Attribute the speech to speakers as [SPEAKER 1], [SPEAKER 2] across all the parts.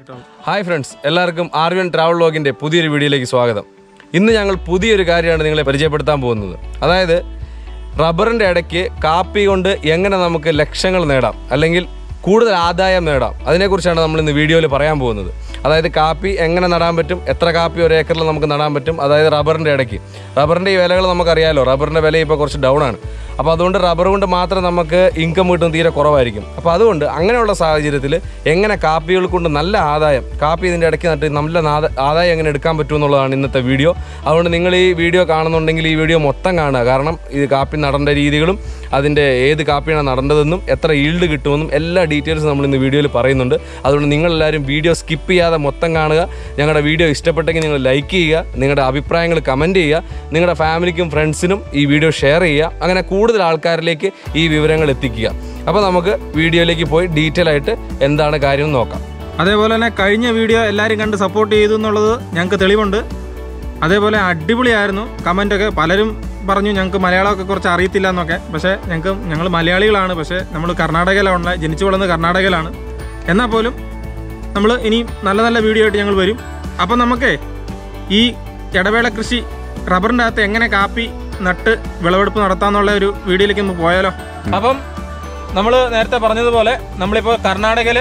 [SPEAKER 1] Hi friends എല്ലാവർക്കും R V N travel ലോഗിൻ്റെ പുതിയൊരു വീഡിയോയിലേക്ക് സ്വാഗതം ഇന്ന് ഞങ്ങൾ പുതിയൊരു കാര്യമാണ് നിങ്ങളെ പരിചയപ്പെടുത്താൻ പോകുന്നത് അതായത് റബ്ബറിൻ്റെ ഇടയ്ക്ക് കാപ്പി കൊണ്ട് എങ്ങനെ നമുക്ക് ലക്ഷങ്ങൾ നേടാം അല്ലെങ്കിൽ കൂടുതൽ ആദായം നേടാം അതിനെക്കുറിച്ചാണ് നമ്മൾ ഇന്ന് വീഡിയോയിൽ പറയാൻ പോകുന്നത് അതായത് കാപ്പി എങ്ങനെ നടാൻ പറ്റും എത്ര കാപ്പി ഒരു ഏക്കറിൽ നമുക്ക് നടാൻ പറ്റും അതായത് റബ്ബറിൻ്റെ ഇടയ്ക്ക് റബ്ബറിൻ്റെ ഈ വിലകൾ നമുക്കറിയാലോ റബ്ബറിൻ്റെ വില ഇപ്പോൾ കുറച്ച് ഡൗൺ ആണ് അപ്പോൾ അതുകൊണ്ട് റബ്ബർ കൊണ്ട് മാത്രം നമുക്ക് ഇൻകം കിട്ടും തീരെ കുറവായിരിക്കും അപ്പോൾ അതുകൊണ്ട് അങ്ങനെയുള്ള സാഹചര്യത്തിൽ എങ്ങനെ കാപ്പികൾ കൊണ്ട് നല്ല ആദായം കാപ്പി ഇതിൻ്റെ ഇടയ്ക്ക് നട്ട് നല്ല നാദ- ആദായം എങ്ങനെ എടുക്കാൻ പറ്റും എന്നുള്ളതാണ് ഇന്നത്തെ വീഡിയോ അതുകൊണ്ട് നിങ്ങൾ ഈ വീഡിയോ കാണുന്നുണ്ടെങ്കിൽ ഈ വീഡിയോ മൊത്തം കാണുക കാരണം ഇത് കാപ്പി നടേണ്ട രീതികളും അതിൻ്റെ ഏത് കാപ്പിയാണ് നടേണ്ടതെന്നും എത്ര ഈൽഡ് കിട്ടുമെന്നും എല്ലാ ഡീറ്റെയിൽസും നമ്മൾ ഇന്ന് വീഡിയോയിൽ പറയുന്നുണ്ട് അതുകൊണ്ട് നിങ്ങളെല്ലാവരും വീഡിയോ സ്കിപ്പ് ചെയ്യാതെ മൊത്തം കാണുക ഞങ്ങളുടെ വീഡിയോ ഇഷ്ടപ്പെട്ടെങ്കിൽ നിങ്ങൾ ലൈക്ക് ചെയ്യുക നിങ്ങളുടെ അഭിപ്രായങ്ങൾ കമൻറ്റ് ചെയ്യുക നിങ്ങളുടെ ഫാമിലിക്കും ഫ്രണ്ട്സിനും ഈ വീഡിയോ ഷെയർ ചെയ്യുക അങ്ങനെ കൂടുതൽ ആൾക്കാരിലേക്ക് ഈ വിവരങ്ങൾ എത്തിക്കുക അപ്പോൾ നമുക്ക് വീഡിയോയിലേക്ക് പോയി ഡീറ്റെയിൽ ആയിട്ട് എന്താണ് കാര്യം എന്ന് നോക്കാം
[SPEAKER 2] അതേപോലെ തന്നെ കഴിഞ്ഞ വീഡിയോ എല്ലാവരും കണ്ട് സപ്പോർട്ട് ചെയ്തു എന്നുള്ളത് ഞങ്ങൾക്ക് തെളിവുണ്ട് അതേപോലെ അടിപൊളിയായിരുന്നു കമൻ്റൊക്കെ പലരും പറഞ്ഞു ഞങ്ങൾക്ക് മലയാളമൊക്കെ കുറച്ച് അറിയത്തില്ല എന്നൊക്കെ പക്ഷേ ഞങ്ങൾക്ക് ഞങ്ങൾ മലയാളികളാണ് പക്ഷേ നമ്മൾ കർണാടകയിലാണ് ജനിച്ചു വളർന്നത് കർണാടകയിലാണ് എന്നാൽ പോലും നമ്മൾ ഇനി നല്ല നല്ല വീഡിയോ ആയിട്ട് ഞങ്ങൾ വരും അപ്പം നമുക്കേ ഈ ഇടവേള കൃഷി റബ്ബറിൻ്റെ അകത്ത് എങ്ങനെ കാപ്പി നട്ട് വിളവെടുപ്പ് നടത്താന്നുള്ള ഒരു വീഡിയോയിലേക്ക് നമുക്ക് പോയാലോ അപ്പം നമ്മൾ നേരത്തെ പറഞ്ഞതുപോലെ നമ്മളിപ്പോൾ കർണാടകയിൽ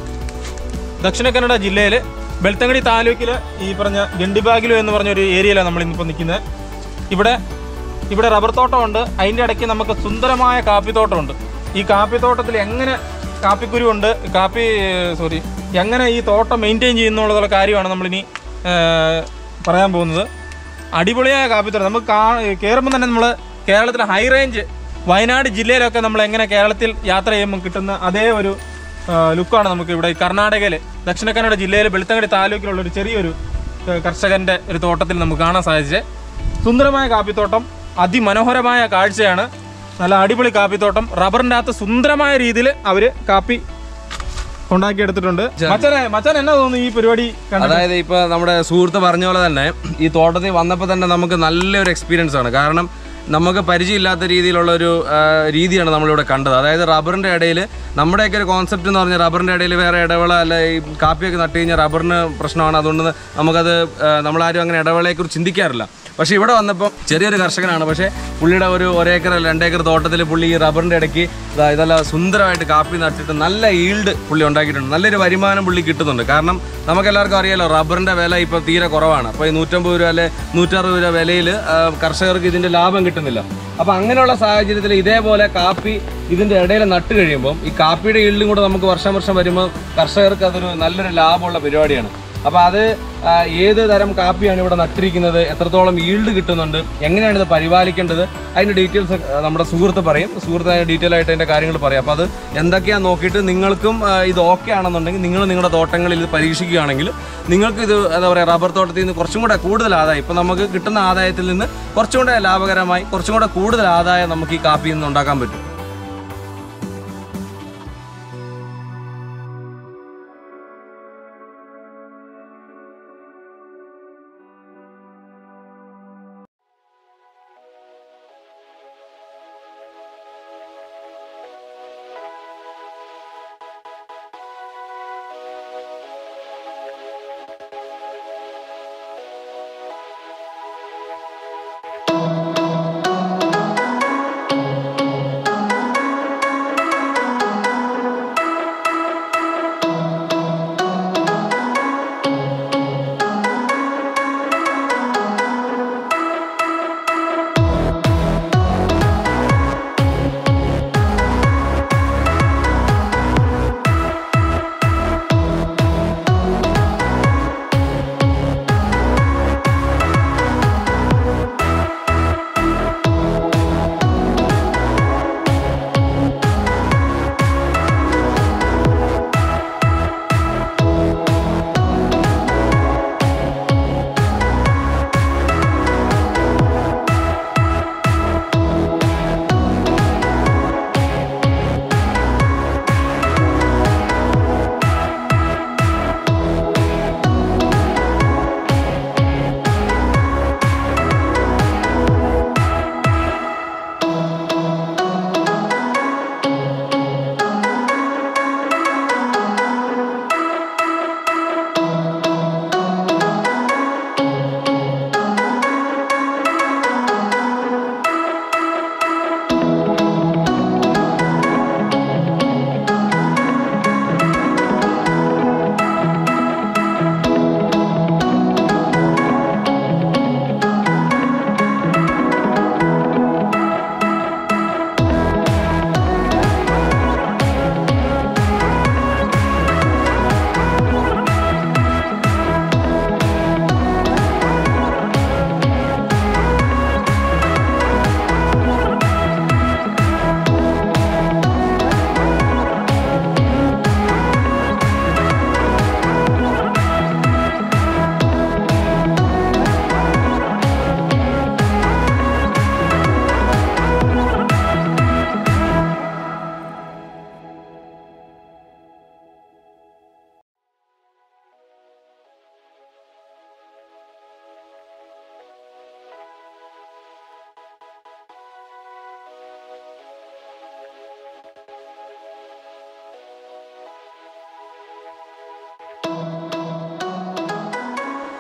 [SPEAKER 2] ദക്ഷിണ കന്നഡ ജില്ലയിൽ ബെൽത്തങ്കടി താലൂക്കിൽ ഈ പറഞ്ഞ ഗണ്ടിബാഗിലു എന്ന് പറഞ്ഞ ഒരു ഏരിയയിലാണ് നമ്മൾ ഇന്നിപ്പോൾ നിൽക്കുന്നത് ഇവിടെ ഇവിടെ റബ്ബർ തോട്ടമുണ്ട് അതിൻ്റെ ഇടയ്ക്ക് നമുക്ക് സുന്ദരമായ കാപ്പിത്തോട്ടമുണ്ട് ഈ കാപ്പിത്തോട്ടത്തിൽ എങ്ങനെ കാപ്പിക്കുരു ഉണ്ട് കാപ്പി സോറി എങ്ങനെ ഈ തോട്ടം മെയിൻറ്റെയിൻ ചെയ്യുന്നുള്ള കാര്യമാണ് നമ്മളിനി ആ, പറയാൻ പോകുന്നത് അടിപൊളിയായ കാപ്പിത്തോട്ടം നമുക്ക് കാ കയറുമ്പോൾ തന്നെ നമ്മൾ കേരളത്തിലെ ഹൈ റേഞ്ച് വയനാട് ജില്ലയിലൊക്കെ നമ്മൾ എങ്ങനെ കേരളത്തിൽ യാത്ര ചെയ്യുമ്പോൾ കിട്ടുന്ന അതേ ഒരു ആ, ലുക്കാണ് നമുക്ക് ഇവിടെ ഈ കർണാടകയിൽ ദക്ഷിണ കന്നഡ ജില്ലയിലെ വെളുത്തങ്കടി താലൂക്കിലുള്ള ഒരു ചെറിയൊരു ആ, കർഷകന്റെ ഒരു തോട്ടത്തിൽ നമുക്ക് കാണാൻ സാധിച്ചത് സുന്ദരമായ കാപ്പിത്തോട്ടം അതിമനോഹരമായ കാഴ്ചയാണ് നല്ല അടിപൊളി കാപ്പിത്തോട്ടം റബ്ബറിൻ്റെ അകത്ത് സുന്ദരമായ രീതിയിൽ അവര് കാപ്പി ഉണ്ടാക്കിയെടുത്തിട്ടുണ്ട് മച്ചാനെ മച്ചാൻ എന്നാ തോന്നുന്നു ഈ പരിപാടി കണ്ടിട്ട്?
[SPEAKER 1] അതായത് ഇപ്പൊ നമ്മുടെ സുഹൃത്ത് പറഞ്ഞ പോലെ തന്നെ ഈ തോട്ടത്തിൽ വന്നപ്പോൾ തന്നെ നമുക്ക് നല്ലൊരു എക്സ്പീരിയൻസ് ആണ് കാരണം നമുക്ക് പരിചയമില്ലാത്ത രീതിയിലുള്ള ഒരു ആ, രീതിയാണ് നമ്മളിവിടെ കണ്ടത് അതായത് റബ്ബറിന്റെ ഇടയിൽ നമ്മുടെയൊക്കെ ഒരു കോൺസെപ്റ്റ് എന്ന് പറഞ്ഞാൽ റബ്ബറിന്റെ ഇടയിൽ വേറെ ഇടവേള അല്ല ഈ കാപ്പിയൊക്കെ നട്ട് കഴിഞ്ഞാൽ റബ്ബറിന് പ്രശ്നമാണ് അതുകൊണ്ട് നമുക്കത് ആ, നമ്മളാരും അങ്ങനെ ഇടവേളയെക്കുറിച്ച് ചിന്തിക്കാറില്ല പക്ഷേ ഇവിടെ വന്നപ്പോൾ ചെറിയൊരു കർഷകനാണ് പക്ഷേ പുള്ളിയുടെ ഒരു ഒരേക്കർ രണ്ടേക്കർ തോട്ടത്തിൽ പുള്ളി ഈ റബ്ബറിന്റെ ഇടയ്ക്ക് ഇതാ ഇതെല്ലാം സുന്ദരമായിട്ട് കാപ്പി നട്ടിട്ട് നല്ല ഈൽഡ് പുള്ളി ഉണ്ടാക്കിയിട്ടുണ്ട് നല്ലൊരു വരുമാനം പുള്ളി കിട്ടുന്നുണ്ട് കാരണം നമുക്കെല്ലാവർക്കും അറിയാലോ റബ്ബറിന്റെ വില ഇപ്പോൾ തീരെ കുറവാണ് അപ്പോൾ ഈ നൂറ്റമ്പത് രൂപ അല്ലെ നൂറ്ററുപത് രൂപ വിലയിൽ കർഷകർക്ക് ഇതിന്റെ ലാഭം കിട്ടുന്നില്ല അപ്പോൾ അങ്ങനെയുള്ള സാഹചര്യത്തിൽ ഇതേപോലെ കാപ്പി ഇതിന്റെ ഇടയിൽ നട്ട് കഴിയുമ്പോൾ ഈ കാപ്പിയുടെ ഈൽഡും കൂടെ നമുക്ക് വർഷം വർഷം വരുമ്പോൾ കർഷകർക്ക് അതൊരു നല്ലൊരു ലാഭമുള്ള പരിപാടിയാണ് അപ്പോൾ അത് ആ, ഏത് തരം കാപ്പിയാണ് ഇവിടെ നട്ടിരിക്കുന്നത് എത്രത്തോളം ഈൽഡ് കിട്ടുന്നുണ്ട് എങ്ങനെയാണ് ഇത് പരിപാലിക്കേണ്ടത് അതിൻ്റെ ഡീറ്റെയിൽസ് നമ്മുടെ സുഹൃത്ത് പറയും സുഹൃത്ത് അതിന് ഡീറ്റെയിൽ ആയിട്ട് അതിൻ്റെ കാര്യങ്ങൾ പറയും അപ്പോൾ അത് എന്തൊക്കെയാണെന്ന് നോക്കിയിട്ട് നിങ്ങൾക്കും ആ, ഇത് ഓക്കെ ആണെന്നുണ്ടെങ്കിൽ നിങ്ങൾ നിങ്ങളുടെ തോട്ടങ്ങളിൽ ഇത് പരീക്ഷിക്കുകയാണെങ്കിൽ നിങ്ങൾക്ക് ഇത് എന്താ പറയുക റബ്ബർ തോട്ടത്തിൽ നിന്ന് കുറച്ചും കൂടെ കൂടുതൽ ആദായം ഇപ്പം നമുക്ക് കിട്ടുന്ന ആദായത്തിൽ നിന്ന് കുറച്ചും കൂടെ ലാഭകരമായി കുറച്ചും കൂടെ കൂടുതൽ ആദായം നമുക്ക് ഈ കാപ്പിയിൽ നിന്ന് ഉണ്ടാക്കാൻ പറ്റും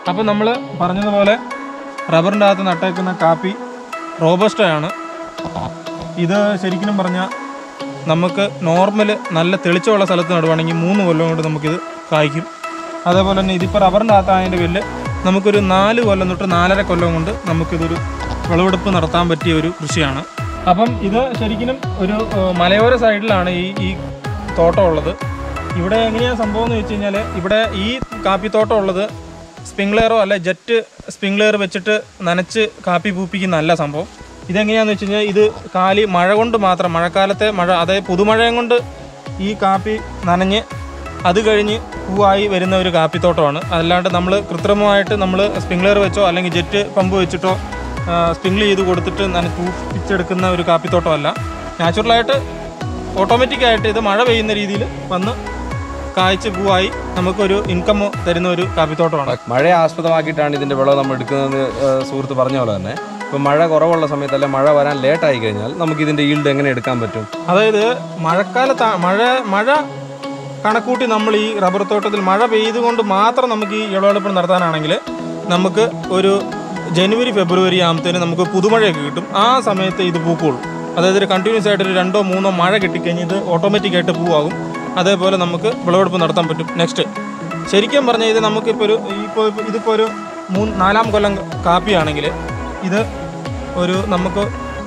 [SPEAKER 2] അപ്പോൾ നമ്മൾ പറഞ്ഞതുപോലെ റബ്ബറിൻ്റെ അകത്ത് നട്ടേക്കുന്ന കാപ്പി റോബസ്റ്റയാണ് ഇത് ശരിക്കും പറഞ്ഞാൽ നമുക്ക് നോർമൽ നല്ല തെളിച്ചമുള്ള സ്ഥലത്ത് നടുവാണെങ്കിൽ മൂന്ന് കൊല്ലം കൊണ്ട് നമുക്കിത് കായ്ക്കും അതേപോലെ തന്നെ ഇതിപ്പോൾ റബ്ബറിൻ്റെ അകത്തായതിൻ്റെ പേരിൽ നമുക്കൊരു നാല് കൊല്ലം തൊട്ട് നാലര കൊല്ലം കൊണ്ട് നമുക്കിതൊരു വിളവെടുപ്പ് നടത്താൻ പറ്റിയ ഒരു കൃഷിയാണ് അപ്പം ഇത് ശരിക്കും ഒരു ഏഹ്, മലയോര സൈഡിലാണ് ഈ ഈ തോട്ടം ഉള്ളത് ഇവിടെ എങ്ങനെയാണ് സംഭവം എന്ന് വെച്ച് കഴിഞ്ഞാൽ ഇവിടെ ഈ കാപ്പിത്തോട്ടം ഉള്ളത് സ്പ്രിംഗ്ലെയറോ അല്ലെ ജെറ്റ് സ്പ്രിംഗ്ലെയർ വെച്ചിട്ട് നനച്ച് കാപ്പി പൂപ്പിക്കുന്നല്ല സംഭവം ഇതെങ്ങനെയാന്ന് വെച്ച് കഴിഞ്ഞാൽ ഇത് കാലി മഴ കൊണ്ട് മാത്രം മഴക്കാലത്തെ മഴ അതായത് പുതുമഴയും കൊണ്ട് ഈ കാപ്പി നനഞ്ഞ് അത് കഴിഞ്ഞ് പൂവായി വരുന്ന ഒരു കാപ്പിത്തോട്ടമാണ് അല്ലാണ്ട് നമ്മൾ കൃത്രിമമായിട്ട് നമ്മൾ സ്പ്രിംഗ്ലെയർ വെച്ചോ അല്ലെങ്കിൽ ജെറ്റ് പമ്പ് വെച്ചിട്ടോ സ്പ്രിംഗിൾ ചെയ്ത് കൊടുത്തിട്ട് നന പൂപ്പിച്ചെടുക്കുന്ന ഒരു കാപ്പിത്തോട്ടമല്ല നാച്ചുറലായിട്ട് ഓട്ടോമാറ്റിക്കായിട്ട് ഇത് മഴ പെയ്യുന്ന രീതിയിൽ വന്ന് കായ്ച്ച് പൂവായി നമുക്കൊരു ഇൻകം തരുന്ന ഒരു കാപ്പിത്തോട്ടമാണ്
[SPEAKER 1] മഴയെ ആസ്പദമാക്കിയിട്ടാണ് ഇതിന്റെ വിളവ് നമ്മൾ എടുക്കുന്നതെന്ന് ഏഹ്, സുഹൃത്ത് പറഞ്ഞ പോലെ തന്നെ ഇപ്പം മഴ കുറവുള്ള സമയത്ത് അല്ലെ മഴ വരാൻ ലേറ്റ് ആയി കഴിഞ്ഞാൽ നമുക്ക് ഇതിന്റെ ഈൽഡ് എങ്ങനെ എടുക്കാൻ പറ്റും
[SPEAKER 2] അതായത് മഴക്കാലത്ത് ആ- മഴ മഴ കണക്കൂട്ടി നമ്മൾ ഈ റബ്ബർ തോട്ടത്തിൽ മഴ പെയ്തുകൊണ്ട് മാത്രം നമുക്ക് ഈ വിളവെടുപ്പ് നടത്താനാണെങ്കിൽ നമുക്ക് ഒരു ജനുവരി ഫെബ്രുവരി ആകുമ്പത്തേന് നമുക്ക് പുതുമഴയൊക്കെ കിട്ടും ആ സമയത്ത് ഇത് പൂക്കുള്ളൂ അതായത് ഒരു കണ്ടിന്യൂസ് ആയിട്ട് ഒരു രണ്ടോ മൂന്നോ മഴ കിട്ടിക്കഴിഞ്ഞാൽ ഇത് ഓട്ടോമാറ്റിക്കായിട്ട് പൂവാകും അതേപോലെ നമുക്ക് വിളവെടുപ്പ് നടത്താൻ പറ്റും നെക്സ്റ്റ് ശരിക്കും പറഞ്ഞാൽ ഇത് നമുക്കിപ്പോൾ ഒരു ഇപ്പോൾ ഇതിപ്പോൾ ഒരു മൂന്ന് നാലാം കൊല്ലം കാപ്പിയാണെങ്കിൽ ഇത് ഒരു നമുക്ക്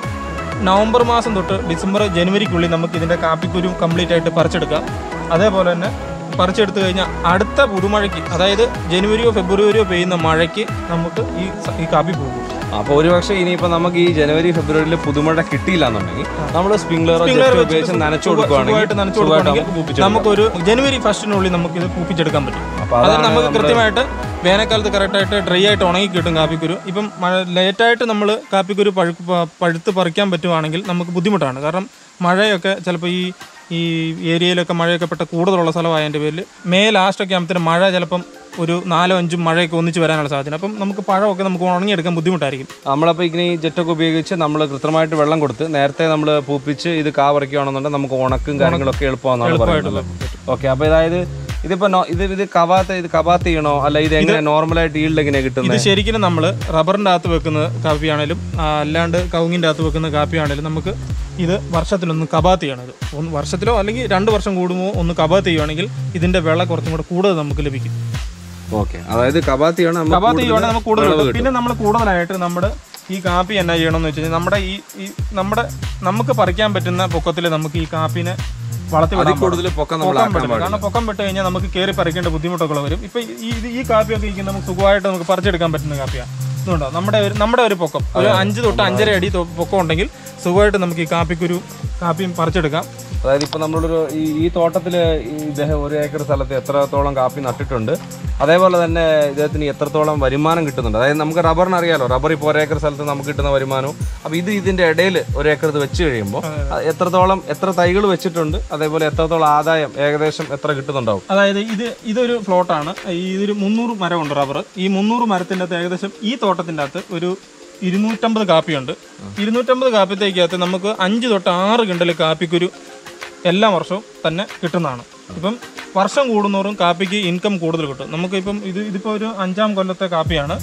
[SPEAKER 2] നവംബർ മാസം തൊട്ട് ഡിസംബർ ജനുവരിക്കുള്ളിൽ നമുക്ക് ഇതിൻ്റെ കാപ്പിക്കുരു കംപ്ലീറ്റ് ആയിട്ട് പറിച്ചെടുക്കാം അതേപോലെ തന്നെ പറിച്ചെടുത്തു കഴിഞ്ഞാൽ അടുത്ത പുതുമഴയ്ക്ക് അതായത് ജനുവരിയോ ഫെബ്രുവരിയോ പെയ്യുന്ന മഴയ്ക്ക് നമുക്ക് ഈ സ- ഈ കാപ്പി പോകും
[SPEAKER 1] അപ്പോൾ ഒരുപക്ഷെ ഇനിയിപ്പോൾ നമുക്ക് ഈ ജനുവരി ഫെബ്രുവരിയിൽ പുതുമഴ കിട്ടിയില്ല എന്നുണ്ടെങ്കിൽ നമ്മൾ സ്പ്രിംഗ്ലറോ
[SPEAKER 2] Sprinkler
[SPEAKER 1] ജെറ്റ്
[SPEAKER 2] വെച്ചിട്ട്
[SPEAKER 1] ഉപയോഗിച്ച് നനച്ചു
[SPEAKER 2] സുഖ-
[SPEAKER 1] കൊടുക്കുകയാണെങ്കിൽ
[SPEAKER 2] സുഖമായിട്ട് നനച്ചു
[SPEAKER 1] സുഖമായിട്ട്
[SPEAKER 2] കൊടുക്കുകയാണെങ്കിൽ
[SPEAKER 1] നമുക്ക് പൂപ്പിച്ചെടുക്കാം.
[SPEAKER 2] നമുക്കൊരു ജനുവരി ഫസ്റ്റിനുള്ളിൽ നമുക്ക് ഇത് പൂപ്പിച്ചെടുക്കാൻ പറ്റും
[SPEAKER 1] അപ്പോൾ
[SPEAKER 2] അതിന്
[SPEAKER 1] അതാണ്
[SPEAKER 2] നമുക്ക്
[SPEAKER 1] നമ്മുടെ-
[SPEAKER 2] കൃത്യമായിട്ട് വേനൽക്കാലത്ത് കറക്റ്റായിട്ട് ഡ്രൈ ആയിട്ട് ഉണങ്ങി കിട്ടും കാപ്പിക്കുരു ഇപ്പം മഴ ലേറ്റായിട്ട് നമ്മൾ കാപ്പിക്കുരു പഴുക്ക് പ- പഴുത്ത് പറിക്കാൻ പറ്റുവാണെങ്കിൽ നമുക്ക് ബുദ്ധിമുട്ടാണ് കാരണം മഴയൊക്കെ ചിലപ്പോൾ ഈ ഈ ഏരിയയിലൊക്കെ മഴയൊക്കെ പെട്ട കൂടുതലുള്ള സ്ഥലമായതിൻ്റെ പേരിൽ മേ ലാസ്റ്റൊക്കെ ആകുമ്പോഴത്തേന് മഴ ചിലപ്പം ഒരു നാലോ അഞ്ചും മഴയൊക്കെ ഒന്നിച്ച് വരാനുള്ള സാധ്യത അപ്പം നമുക്ക് പഴമൊക്കെ നമുക്ക് ഉണങ്ങിയെടുക്കാൻ ബുദ്ധിമുട്ടായിരിക്കും
[SPEAKER 1] നമ്മളപ്പോൾ ഇങ്ങനെ ഈ ജെറ്റൊക്കെ ഉപയോഗിച്ച് നമ്മൾ കൃത്യമായിട്ട് വെള്ളം കൊടുത്ത് നേരത്തെ നമ്മൾ പൂപ്പിച്ച് ഇത് കാ പറിക്കുകയാണെന്നുണ്ടെങ്കിൽ നമുക്ക് ഉണക്കും കാര്യങ്ങളൊക്കെ എളുപ്പമാണെന്നാണ് പറയുന്നത് ഓക്കെ അപ്പോൾ അതായത് ഇതിപ്പോൾ നോ- ഇത് ഇത് കവാത്ത ഇത് കവാത്ത് ചെയ്യണോ അല്ല ഇത് എങ്ങനെ നോർമലായിട്ട് ഈൽഡ് എങ്ങനെയാണ്
[SPEAKER 2] ഇത്
[SPEAKER 1] കിട്ടുന്നത്
[SPEAKER 2] ശരിക്കും നമ്മൾ റബ്ബറിൻ്റെ അകത്ത് വെക്കുന്ന കാപ്പിയാണേലും ആ, അല്ലാണ്ട് കവുങ്ങിൻ്റെ അകത്ത് വെക്കുന്ന കാപ്പിയാണേലും നമുക്ക് ഇത് വർഷത്തിലൊന്ന് കബാത്ത് ചെയ്യണം ഇത് ഒന്ന് വർഷത്തിലോ അല്ലെങ്കിൽ രണ്ട് വർഷം കൂടുമ്പോൾ ഒന്ന് കബാത്ത് ചെയ്യുവാണെങ്കിൽ ഇതിൻ്റെ വിള കുറച്ചും കൂടെ കൂടുതൽ നമുക്ക് ലഭിക്കും
[SPEAKER 1] ഓക്കെ അതായത് കവാത്ത് ചെയ്യണം നമുക്ക്
[SPEAKER 2] കബാത്ത്
[SPEAKER 1] കൂടുതൽ
[SPEAKER 2] ചെയ്യുവാണെങ്കിൽ നമുക്ക് കൂടുതൽ
[SPEAKER 1] വിളവ്
[SPEAKER 2] കിട്ടും. പിന്നെ നമ്മൾ കൂടുതലായിട്ട് നമ്മുടെ ഈ കാപ്പി എന്നാ ചെയ്യണമെന്ന് വെച്ച് കഴിഞ്ഞാൽ നമ്മുടെ ഈ ഈ നമ്മുടെ നമുക്ക് പറിക്കാൻ പറ്റുന്ന പൊക്കത്തിൽ നമുക്ക് ഈ കാപ്പിനെ വളർത്തി
[SPEAKER 1] അതിൽ
[SPEAKER 2] വിടാൻ
[SPEAKER 1] കൂടുതൽ പൊക്കം നമ്മൾ
[SPEAKER 2] പൊക്കം
[SPEAKER 1] ആക്കാൻ
[SPEAKER 2] പറ്റില്ല കാരണം പൊക്കം വിട്ട് കഴിഞ്ഞാൽ നമുക്ക് കയറി പറിക്കേണ്ട ബുദ്ധിമുട്ടൊക്കെ വരും ഇപ്പൊ ഈ ഇത് ഈ കാപ്പിയൊക്കെ ഇരിക്കുന്ന നമുക്ക് സുഖമായിട്ട് നമുക്ക് പറിച്ചെടുക്കാൻ പറ്റുന്ന കാപ്പിയാണ് ഇതുകൊണ്ടോ നമ്മുടെ ഒരു നമ്മുടെ ഒരു പൊക്കം ഒരു അഞ്ച് തൊട്ട് അഞ്ചര അടി തൊ- പൊക്കം ഉണ്ടെങ്കിൽ സുഖമായിട്ട് നമുക്ക് ഈ കാപ്പിക്കൊരു കാപ്പിയും പറിച്ചെടുക്കാം
[SPEAKER 1] അതായത് ഇപ്പൊ നമ്മളൊരു ഈ ഈ തോട്ടത്തില് ഈ ഇദ്ദേഹം ഒരു ഏക്കർ സ്ഥലത്ത് എത്രത്തോളം കാപ്പി നട്ടിട്ടുണ്ട് അതേപോലെ തന്നെ ഇദ്ദേഹത്തിന് എത്രത്തോളം വരുമാനം കിട്ടുന്നുണ്ട് അതായത് നമുക്ക് റബ്ബറിന് അറിയാലോ റബ്ബർ ഇപ്പോൾ ഒരു ഏക്കർ സ്ഥലത്ത് നമുക്ക് കിട്ടുന്ന വരുമാനവും അപ്പൊ ഇത് ഇതിന്റെ ഇടയിൽ ഒരു ഏക്കർ ഇത് വെച്ച് കഴിയുമ്പോൾ അത് എത്രത്തോളം എത്ര തൈകൾ വെച്ചിട്ടുണ്ട് അതേപോലെ എത്രത്തോളം ആദായം ഏകദേശം എത്ര കിട്ടുന്നുണ്ടാവും
[SPEAKER 2] അതായത് ഇത് ഇതൊരു ഫ്ലോട്ടാണ് ഇതൊരു മുന്നൂറ് മരമുണ്ട് റബ്ബർ ഈ മുന്നൂറ് മരത്തിൻ്റെ അകത്ത് ഏകദേശം ഈ തോട്ടത്തിൻ്റെ അകത്ത് ഒരു ഇരുന്നൂറ്റമ്പത് കാപ്പിയുണ്ട് ഇരുന്നൂറ്റമ്പത് കാപ്പിത്തേക്കകത്ത് നമുക്ക് അഞ്ച് തൊട്ട് ആറ് കിണ്ടൽ കാപ്പിക്കൊരു എല്ലാ വർഷവും തന്നെ കിട്ടുന്നതാണ് ഇപ്പം വർഷം കൂടുന്നോറും കാപ്പിക്ക് ഇൻകം കൂടുതൽ കിട്ടും നമുക്കിപ്പം ഇത് ഇതിപ്പോൾ ഒരു അഞ്ചാം കൊല്ലത്തെ കാപ്പിയാണ്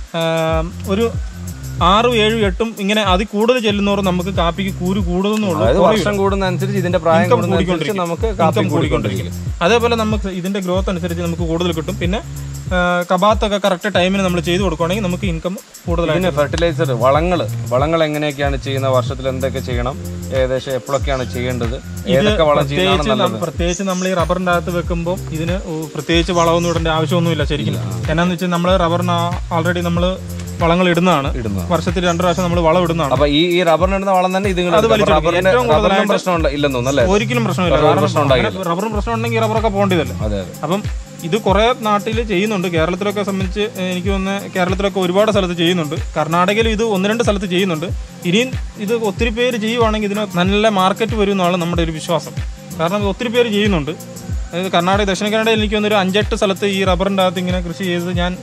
[SPEAKER 2] ആം, ഒരു ആറും ഏഴും എട്ടും ഇങ്ങനെ അതിൽ കൂടുതൽ ചെല്ലുന്നോറും നമുക്ക് കാപ്പിക്ക് കൂര് കൂടുന്നുള്ളൂ
[SPEAKER 1] അതായത് വർഷം കൂടുന്ന അനുസരിച്ച് ഇതിന്റെ പ്രായം
[SPEAKER 2] Income
[SPEAKER 1] കൂടുന്ന അനുസരിച്ച്
[SPEAKER 2] കൂടിക്കൊണ്ടിരിക്കും.
[SPEAKER 1] നമുക്ക്
[SPEAKER 2] ഇൻകം
[SPEAKER 1] കാപ്പി
[SPEAKER 2] കൂടിക്കൊണ്ടിരിക്കും
[SPEAKER 1] കൂടിക്കൊണ്ടിരിക്കും
[SPEAKER 2] അതേപോലെ നമുക്ക് ഇതിന്റെ ഗ്രോത്ത് അനുസരിച്ച് നമുക്ക് കൂടുതൽ കിട്ടും പിന്നെ ആ, കബാത്തൊക്കെ കറക്റ്റ് ടൈമിന് നമ്മൾ ചെയ്തു കൊടുക്കുകയാണെങ്കിൽ നമുക്ക് ഇൻകം കൂടുതലായിട്ട്
[SPEAKER 1] ഇതിന് ഫെർട്ടിലൈസർ വളങ്ങൾ വളങ്ങൾ എങ്ങനെയൊക്കെയാണ് ചെയ്യുന്ന വർഷത്തിൽ എന്തൊക്കെ ചെയ്യണം ഏകദേശം എപ്പോഴൊക്കെയാണ് ചെയ്യേണ്ടത് ഏതൊക്കെ വളം ചെയ്യുന്നതാണ്
[SPEAKER 2] പ്രത്യേകിച്ച്
[SPEAKER 1] നല്ലത്
[SPEAKER 2] നം- പ്രത്യേകിച്ച് നമ്മൾ ഈ റബ്ബറിന്റെ അകത്ത് വെക്കുമ്പോൾ ഇതിന് ഓ, പ്രത്യേകിച്ച് വളമൊന്നും ഇടേണ്ട ആവശ്യമൊന്നുമില്ല ശരിക്കും എന്നാന്ന് വെച്ചാൽ നമ്മൾ റബ്ബറിന് ആൾറെഡി നമ്മൾ വളങ്ങൾ ഇടുന്നതാണ്
[SPEAKER 1] ഇടുന്നത്
[SPEAKER 2] വർഷത്തിൽ രണ്ടു പ്രാവശ്യം നമ്മൾ വളം ഇടുന്നതാണ്
[SPEAKER 1] അപ്പൊ ഈ ഈ റബ്ബറിന് ഇടുന്ന വളം തന്നെ ഇത്
[SPEAKER 2] അത് വലിച്ചെടുക്കും.
[SPEAKER 1] റബ്ബറിന്റെ
[SPEAKER 2] ഏറ്റവും
[SPEAKER 1] റബ്ബറിനും
[SPEAKER 2] കൂടുതലായിട്ട്
[SPEAKER 1] പ്രശ്നം ഇല്ലെന്ന് തോന്നുന്നു അല്ലേ
[SPEAKER 2] ഒരിക്കലും പ്രശ്നമില്ല
[SPEAKER 1] റബ്ബർ
[SPEAKER 2] കാരണം
[SPEAKER 1] പ്രശ്നം ഉണ്ടാകില്ല.
[SPEAKER 2] അങ്ങനെ റബ്ബറും പ്രശ്നം ഉണ്ടെങ്കിൽ റബ്ബറൊക്കെ പോകേണ്ടതല്ലേ
[SPEAKER 1] അതെ അതെ
[SPEAKER 2] അപ്പം ഇത് കുറേ നാട്ടിൽ ചെയ്യുന്നുണ്ട് കേരളത്തിലൊക്കെ സംബന്ധിച്ച് എനിക്ക് തോന്നുന്നത് കേരളത്തിലൊക്കെ ഒരുപാട് സ്ഥലത്ത് ചെയ്യുന്നുണ്ട് കർണാടകയിൽ ഇത് ഒന്ന് രണ്ട് സ്ഥലത്ത് ചെയ്യുന്നുണ്ട് ഇനിയും ഇത് ഒത്തിരി പേര് ചെയ്യുവാണെങ്കിൽ ഇതിന് നല്ല മാർക്കറ്റ് വരും എന്നാണ് നമ്മുടെ ഒരു വിശ്വാസം കാരണം ഇത് ഒത്തിരി പേര് ചെയ്യുന്നുണ്ട് അതായത് കർണാടക ദക്ഷിണ കന്നഡയിൽ എനിക്ക് തോന്നുന്നു ഒരു അഞ്ചെട്ട് സ്ഥലത്ത് ഈ റബ്ബറിൻ്റെ അകത്ത് ഇങ്ങനെ കൃഷി ചെയ്ത് ഞാൻ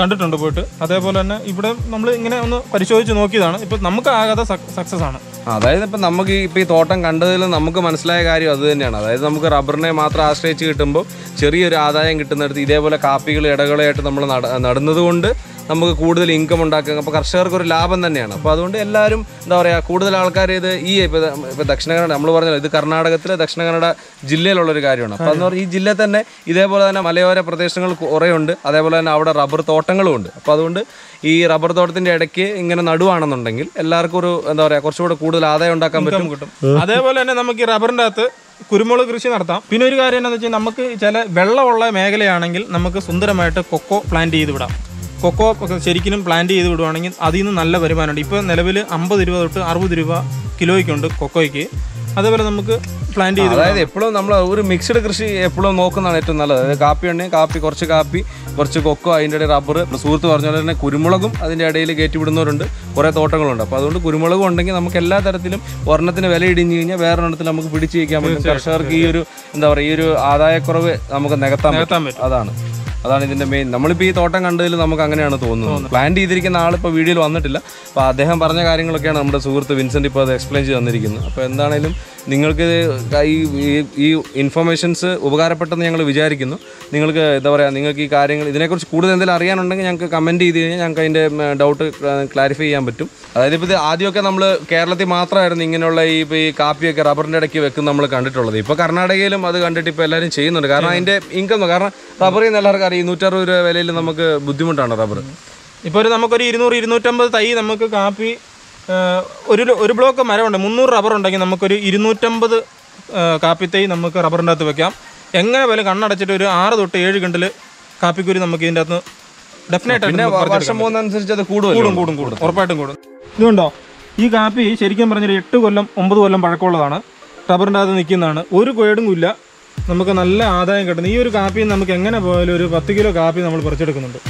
[SPEAKER 2] കണ്ടിട്ടുണ്ട് പോയിട്ട് അതേപോലെ തന്നെ ഇവിടെ നമ്മൾ ഇങ്ങനെ ഒന്ന് പരിശോധിച്ച് നോക്കിയതാണ് ഇപ്പം നമുക്ക് ആകാതെ സക്സസ് ആണ്
[SPEAKER 1] അതായത് ഇപ്പം നമുക്ക് ഈ- ഇപ്പം ഈ തോട്ടം കണ്ടതിൽ നമുക്ക് മനസ്സിലായ കാര്യം അത് തന്നെയാണ് അതായത് നമുക്ക് റബ്ബറിനെ മാത്രം ആശ്രയിച്ച് കിട്ടുമ്പോൾ ചെറിയൊരു ആദായം കിട്ടുന്നിടത്ത് ഇതേപോലെ കാപ്പികൾ ഇടകളായിട്ട് നമ്മൾ നട നടുന്നത് കൊണ്ട് നമുക്ക് കൂടുതൽ ഇൻകം ഉണ്ടാക്കുക അപ്പോൾ കർഷകർക്ക് ഒരു ലാഭം തന്നെയാണ് അപ്പോൾ അതുകൊണ്ട് എല്ലാവരും എന്താ പറയുക കൂടുതൽ ആൾക്കാർ ഇത് ഈ ഇപ്പോൾ ഇപ്പോൾ ദക്ഷിണ കന്നഡ നമ്മൾ പറഞ്ഞല്ലോ ഇത് കർണാടകത്തിലെ ദക്ഷിണ കന്നഡ ജില്ലയിലുള്ള ഒരു കാര്യമാണ് അപ്പോൾ എന്ന് പറഞ്ഞാൽ ഈ ജില്ല തന്നെ ഇതേപോലെ തന്നെ മലയോര പ്രദേശങ്ങൾ കുറേ ഉണ്ട് അതേപോലെ തന്നെ അവിടെ റബ്ബർ തോട്ടങ്ങളും ഉണ്ട് അപ്പോൾ അതുകൊണ്ട് ഈ റബ്ബർ തോട്ടത്തിൻ്റെ ഇടയ്ക്ക് ഇങ്ങനെ നടുവാണെന്നുണ്ടെങ്കിൽ എല്ലാവർക്കും ഒരു എന്താ പറയുക കുറച്ചുകൂടെ കൂടുതൽ ആദായം ഉണ്ടാക്കാൻ പറ്റും
[SPEAKER 2] കിട്ടും അതേപോലെ തന്നെ നമുക്ക് ഈ റബ്ബറിൻ്റെ അകത്ത് കുരുമുളക് കൃഷി നടത്താം പിന്നെ ഒരു കാര്യം എന്താണെന്ന് വെച്ചാൽ നമുക്ക് ചില വെള്ളമുള്ള മേഖലയാണെങ്കിൽ നമുക്ക് സുന്ദരമായിട്ട് കൊക്കോ പ്ലാന്റ് ചെയ്ത് വിടാം കൊക്കോ ഒക്കെ ശരിക്കും പ്ലാന്റ് ചെയ്ത് വിടുവാണെങ്കിൽ അതിൽ നിന്ന് നല്ല വരുമാനമുണ്ട് ഇപ്പോൾ നിലവിൽ അമ്പത് രൂപ തൊട്ട് അറുപത് രൂപ കിലോയ്ക്കുണ്ട് കൊക്കോയ്ക്ക് അതേപോലെ നമുക്ക് പ്ലാന്റ് ചെയ്ത്
[SPEAKER 1] അതായത് എപ്പോഴും നമ്മൾ ഒരു മിക്സ്ഡ് കൃഷി എപ്പോഴും നോക്കുന്നതാണ് ഏറ്റവും നല്ലത് അതായത് കാപ്പി ഉണ്ടെങ്കിൽ കാപ്പി കുറച്ച് കാപ്പി കുറച്ച് കൊക്കോ അതിൻ്റെ ഇടയിൽ റബ്ബർ സുഹൃത്ത് പറഞ്ഞ പോലെ തന്നെ കുരുമുളകും അതിൻ്റെ ഇടയിൽ കയറ്റി വിടുന്നവരുണ്ട് കുറേ തോട്ടങ്ങളുണ്ട് അപ്പോൾ അതുകൊണ്ട് കുരുമുളകും ഉണ്ടെങ്കിൽ നമുക്ക് എല്ലാ തരത്തിലും ഒരെണ്ണത്തിന് വില ഇടിഞ്ഞു കഴിഞ്ഞാൽ വേറെ എണ്ണത്തിൽ നമുക്ക് പിടിച്ചു വയ്ക്കാൻ പറ്റും കർഷകർക്ക് ഈ ഒരു എന്താ പറയുക ഈ ഒരു ആദായക്കുറവ് നമുക്ക് നികത്താൻ പറ്റും
[SPEAKER 2] നികത്താൻ പറ്റും
[SPEAKER 1] അതാണ് അതാണ് ഇതിന്റെ മെയിൻ നമ്മളിപ്പോൾ ഈ തോട്ടം കണ്ടതിൽ നമുക്ക് അങ്ങനെയാണ് തോന്നുന്നത് പ്ലാൻ ചെയ്തിരിക്കുന്ന ആളിപ്പോൾ വീഡിയോയിൽ വന്നിട്ടില്ല അപ്പോൾ അദ്ദേഹം പറഞ്ഞ കാര്യങ്ങളൊക്കെയാണ് നമ്മുടെ സുഹൃത്ത് വിൻസെന്റ് ഇപ്പോൾ അത് എക്സ്പ്ലെയിൻ ചെയ്ത് തന്നിരിക്കുന്നത് അപ്പോൾ എന്താണേലും നിങ്ങൾക്ക് ഈ ഈ- ഈ ഇൻഫർമേഷൻസ് ഉപകാരപ്പെട്ടെന്ന് ഞങ്ങൾ വിചാരിക്കുന്നു നിങ്ങൾക്ക് എന്താ പറയുക നിങ്ങൾക്ക് ഈ കാര്യങ്ങൾ ഇതിനെക്കുറിച്ച് കൂടുതൽ എന്തെങ്കിലും അറിയാനുണ്ടെങ്കിൽ ഞങ്ങൾക്ക് കമൻറ്റ് ചെയ്ത് കഴിഞ്ഞാൽ ഞങ്ങൾക്ക് അതിൻ്റെ ഡൗട്ട് ക്ലാരിഫൈ ചെയ്യാൻ പറ്റും അതായത് ഇപ്പോൾ ഇത് ആദ്യമൊക്കെ നമ്മൾ കേരളത്തിൽ മാത്രമായിരുന്നു ഇങ്ങനെയുള്ള ഈ ഇപ്പോൾ ഈ കാപ്പിയൊക്കെ റബ്ബറിൻ്റെ ഇടയ്ക്ക് വെക്കുന്ന നമ്മൾ കണ്ടിട്ടുള്ളത് ഇപ്പോൾ കർണാടകയിലും അത് കണ്ടിട്ട് ഇപ്പോൾ എല്ലാവരും ചെയ്യുന്നുണ്ട് കാരണം അതിൻ്റെ ഇൻകം കാരണം റബ്ബറിൽ നിന്ന് എല്ലാവർക്കും അറിയാം നൂറ്ററുപത് രൂപ വിലയിൽ നമുക്ക് ബുദ്ധിമുട്ടാണ് റബ്ബർ
[SPEAKER 2] ഇപ്പോൾ ഒരു നമുക്കൊരു ഇരുന്നൂറ് ഇരുന്നൂറ്റമ്പത് തൈ നമുക്ക് കാപ്പി ആ, ഒരു ഒരു ബ്ലോക്ക് മരമുണ്ട് മുന്നൂറ് റബ്ബർ ഉണ്ടെങ്കിൽ നമുക്കൊരു ഇരുന്നൂറ്റമ്പത് ആ, കാപ്പി തൈ നമുക്ക് റബ്ബറിൻ്റെ അകത്ത് വെക്കാം എങ്ങനെ വില കണ്ണടച്ചിട്ട് ഒരു ആറ് തൊട്ട് ഏഴ് കിണ്ടൽ കാപ്പിക്കുരി നമുക്ക് ഇതിൻ്റെ അകത്ത് ഡെഫിനറ്റ്
[SPEAKER 1] പിന്നെ വർഷം പോകുന്നതനുസരിച്ച് അത്
[SPEAKER 2] കൂടും
[SPEAKER 1] കൂടുതൽ
[SPEAKER 2] കൂടും കൂടും ഉറപ്പായിട്ടും കൂടും ഇതുകൊണ്ടോ ഈ കാപ്പി ശരിക്കും പറഞ്ഞൊരു എട്ട് കൊല്ലം ഒമ്പത് കൊല്ലം പഴക്കമുള്ളതാണ് റബ്ബറിൻ്റെ അകത്ത് നിൽക്കുന്നതാണ് ഒരു കേടും ഇല്ല നമുക്ക് നല്ല ആദായം കിട്ടുന്നു ഈ ഒരു കാപ്പി നമുക്ക് എങ്ങനെ പോയാലും ഒരു പത്ത് കിലോ കാപ്പി നമ്മൾ പറിച്ചെടുക്കുന്നുണ്ട്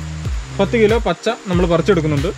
[SPEAKER 2] പത്ത് കിലോ പച്ച നമ്മൾ പറിച്ചെടുക്കുന്നുണ്ട്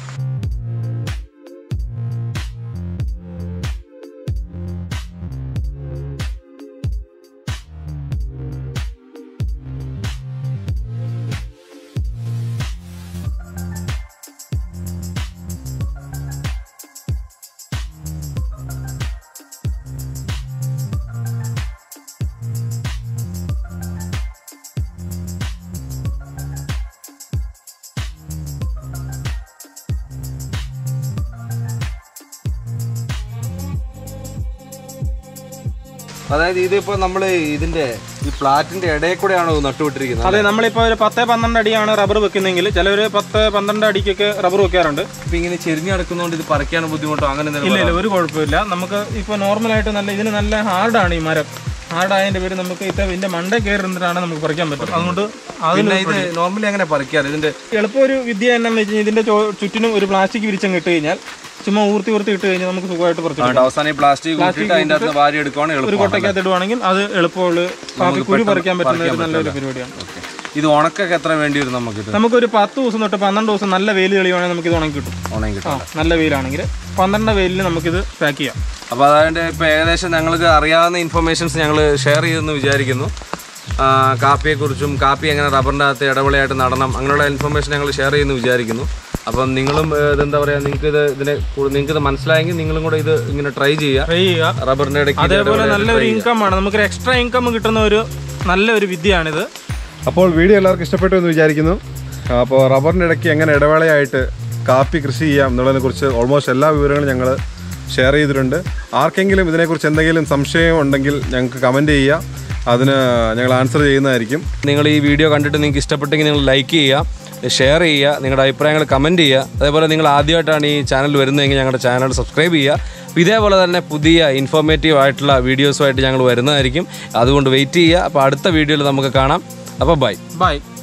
[SPEAKER 1] അതായത് ഇതിപ്പോ നമ്മൾ ഇതിന്റെ ഈ പ്ലാറ്റിന്റെ ഇടയിൽ കൂടെയാണോ നട്ടുവിട്ടിരിക്കുന്നത്
[SPEAKER 2] അതെ നമ്മളിപ്പോൾ ഒരു പത്ത് പന്ത്രണ്ട് അടിയാണ് റബ്ബർ വെക്കുന്നതെങ്കിൽ ചിലവർ പത്ത് പന്ത്രണ്ട് അടിക്കൊക്കെ റബ്ബർ വെക്കാറുണ്ട്
[SPEAKER 1] ഇപ്പൊ ഇങ്ങനെ ചെരിഞ്ഞു കിടക്കുന്നതുകൊണ്ട് ഇത് പറിക്കാൻ ബുദ്ധിമുട്ടോ അങ്ങനെ എന്തെങ്കിലും
[SPEAKER 2] ഇല്ല ഇല്ല ഒരു കുഴപ്പമില്ല നമുക്ക് ഇപ്പോൾ നോർമലായിട്ട് നല്ല ഇതിന് നല്ല ഹാർഡാണ് ഈ മരം ഹാർഡായതിൻ്റെ പേര് നമുക്ക് ഇത്ര ഇതിൻ്റെ മണ്ട കയറി നിന്നിട്ടാണ് നമുക്ക് പറിക്കാൻ പറ്റും അതുകൊണ്ട് അതിന്
[SPEAKER 1] പിന്നെ ഇത് നോർമലി അങ്ങനെ പറിക്കാറ് ഇതിന്റെ
[SPEAKER 2] എളുപ്പം ഒരു വിദ്യ എന്നാന്ന് വെച്ച് കഴിഞ്ഞാൽ ഇതിൻ്റെ ചോ- ചുറ്റിനും ഒരു പ്ലാസ്റ്റിക് വിരിച്ചങ്ങ് ഇട്ട് കഴിഞ്ഞാൽ ചുമ്മാ ഊർത്തി ഊർത്തി ഇട്ട് കഴിഞ്ഞാൽ നമുക്ക് സുഖമായിട്ട് പറിച്ചു
[SPEAKER 1] അതുകൊണ്ട് അവസാനം ഈ പ്ലാസ്റ്റിക് കൂട്ടിയിട്ട് അതിന്റെ അകത്ത് വാരി എടുക്കുവാണെങ്കിൽ
[SPEAKER 2] ഒരു
[SPEAKER 1] എളുപ്പമാണ്
[SPEAKER 2] കൊട്ടയ്ക്കകത്ത് ഇടുവാണെങ്കിൽ അത് എളുപ്പമുള്ള കാപ്പി കുരു പറിക്കാൻ പറ്റുന്ന ഒരു നല്ലൊരു പരിപാടിയാണ്
[SPEAKER 1] ഓക്കെ ഇത് ഉണക്കൊക്കെ എത്ര വേണ്ടി വരും നമുക്ക് ഇത്
[SPEAKER 2] നമുക്കൊരു പത്ത് ദിവസം തൊട്ട് പന്ത്രണ്ട് ദിവസം നല്ല വെയിൽ തെളിയുവാണെങ്കിൽ നമുക്ക് ഇത് ഉണങ്ങി കിട്ടും
[SPEAKER 1] ഉണങ്ങി
[SPEAKER 2] ആ
[SPEAKER 1] കിട്ടും
[SPEAKER 2] നല്ല വെയിലാണെങ്കിൽ പന്ത്രണ്ട് വെയിലിൽ നമുക്കിത് പാക്ക് ചെയ്യാം
[SPEAKER 1] അപ്പോൾ അതായത് ഇപ്പോൾ ഏകദേശം ഞങ്ങൾക്ക് അറിയാവുന്ന ഇൻഫർമേഷൻസ് ഞങ്ങൾ ഷെയർ ചെയ്തെന്ന് വിചാരിക്കുന്നു ആ, കാപ്പിയെക്കുറിച്ചും കാപ്പി എങ്ങനെ റബ്ബറിൻ്റെ അകത്ത് ഇടവിളയായിട്ട് നടണം അങ്ങനെയുള്ള ഇൻഫർമേഷൻ ഞങ്ങൾ ഷെയർ ചെയ്യുന്നു വിചാരിക്കുന്നു അപ്പം നിങ്ങളും ഏ, ഇതെന്താ പറയുക നിങ്ങൾക്ക് ഇത് ഇതിനെ നിങ്ങൾക്ക് ഇത് മനസ്സിലായെങ്കിൽ നിങ്ങളും കൂടെ ഇത് ഇങ്ങനെ ട്രൈ ചെയ്യുക
[SPEAKER 2] ട്രൈ ചെയ്യുക
[SPEAKER 1] റബ്ബറിൻ്റെ ഇടയ്ക്ക് ഇത്
[SPEAKER 2] അതേപോലെ
[SPEAKER 1] ഇടവിളയായിട്ട്
[SPEAKER 2] നല്ലൊരു
[SPEAKER 1] try ചെയ്യുക.
[SPEAKER 2] ഇൻകം ആണ് നമുക്കൊരു എക്സ്ട്രാ ഇൻകം കിട്ടുന്ന ഒരു നല്ലൊരു വിദ്യയാണിത്
[SPEAKER 3] അപ്പോൾ വീഡിയോ എല്ലാവർക്കും ഇഷ്ടപ്പെട്ടു എന്ന് വിചാരിക്കുന്നു അപ്പോൾ റബ്ബറിൻ്റെ ഇടയ്ക്ക് എങ്ങനെ ഇടവേളയായിട്ട് കാപ്പി കൃഷി ചെയ്യാം എന്നുള്ളതിനെക്കുറിച്ച് ഓൾമോസ്റ്റ് എല്ലാ വിവരങ്ങളും ഞങ്ങൾ ഷെയർ ചെയ്തിട്ടുണ്ട് ആർക്കെങ്കിലും ഇതിനെക്കുറിച്ച് എന്തെങ്കിലും സംശയം ഉണ്ടെങ്കിൽ ഞങ്ങൾക്ക് കമൻറ്റ് ചെയ്യുക അതിന് ഞങ്ങൾ ആൻസർ ചെയ്യുന്നതായിരിക്കും
[SPEAKER 1] നിങ്ങൾ ഈ വീഡിയോ കണ്ടിട്ട് നിങ്ങൾക്ക് ഇഷ്ടപ്പെട്ടെങ്കിൽ നിങ്ങൾ ലൈക്ക് ചെയ്യുക ഷെയർ ചെയ്യുക നിങ്ങളുടെ അഭിപ്രായങ്ങൾ കമൻറ്റ് ചെയ്യുക അതേപോലെ നിങ്ങൾ ആദ്യമായിട്ടാണ് ഈ ചാനൽ വരുന്നതെങ്കിൽ ഞങ്ങളുടെ ചാനൽ സബ്സ്ക്രൈബ് ചെയ്യുക അപ്പോൾ ഇതേപോലെ തന്നെ പുതിയ ഇൻഫോർമേറ്റീവ് ആയിട്ടുള്ള വീഡിയോസുമായിട്ട് ഞങ്ങൾ വരുന്നതായിരിക്കും അതുകൊണ്ട് വെയിറ്റ് ചെയ്യുക അപ്പോൾ അടുത്ത വീഡിയോയിൽ നമുക്ക് കാണാം അപ്പോൾ ബൈ
[SPEAKER 2] ബൈ